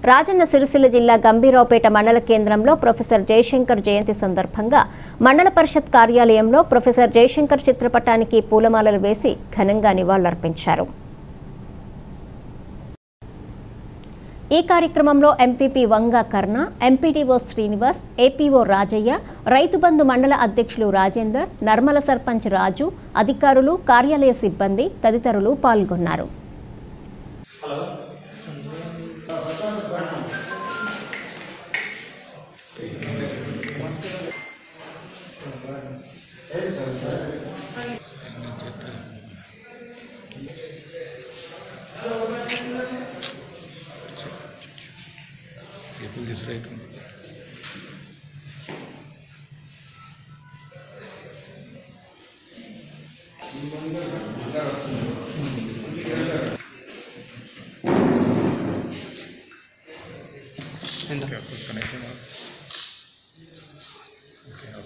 రాజన్న సిరిసిల్ల జిల్లా గంభీరావుపేట మండల కేంద్రంలో ప్రొఫెసర్ జయశంకర్ జయంతి సందర్భంగా మండల పరిషత్ కార్యాలయంలో ప్రొఫెసర్ జయశంకర్ చిత్రపటానికి పూలమాలలు వేసి ఘనంగా నివాళులర్పించారు ఈ కార్యక్రమంలో MPP Vanga Karna MPDO Srinivas APO Rajaiah Rythu Bandhu మండల అధ్యక్షులు రాజేందర్ నర్మల సర్పంచ్ రాజు అధికారులు కార్యాలయ సిబ్బంది తదితరులు పాల్గొన్నారు People this right one. Careful connection. Okay, okay.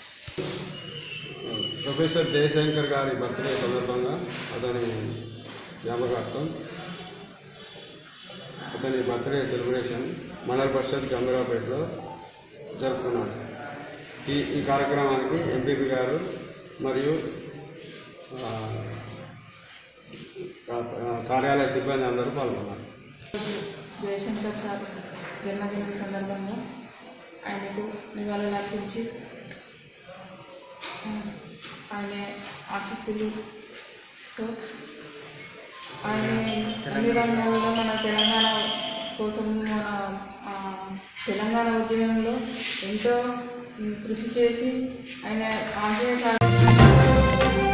Professor Jayashankar గారి బర్త్డే సందర్భంగా అతని జ్ఞాపకార్థం అతని బర్త్డే సెలబ్రేషన్ మండల పరిషత్ గంభీరాపేటలో జరుపుకున్నాడు ఈ ఈ కార్యక్రమానికి ఎంపీపీ గారు మరియు ఆ, కా- కార్యాలయ సిబ్బంది అందరూ పాల్గొన్నారు జయశంకర్ సార్ జన్మదినం సందర్భంగా ఆయనకు నివాళులు అర్పించి ఆ, ఆయన ఆశీస్సులతో ఆయన అన్ని రంగాలలో మన తెలంగాణ కోసం మన ఆ, తెలంగాణ ఉద్యమంలో ఎంతో కృషి చేసి ఆయన ఆశయ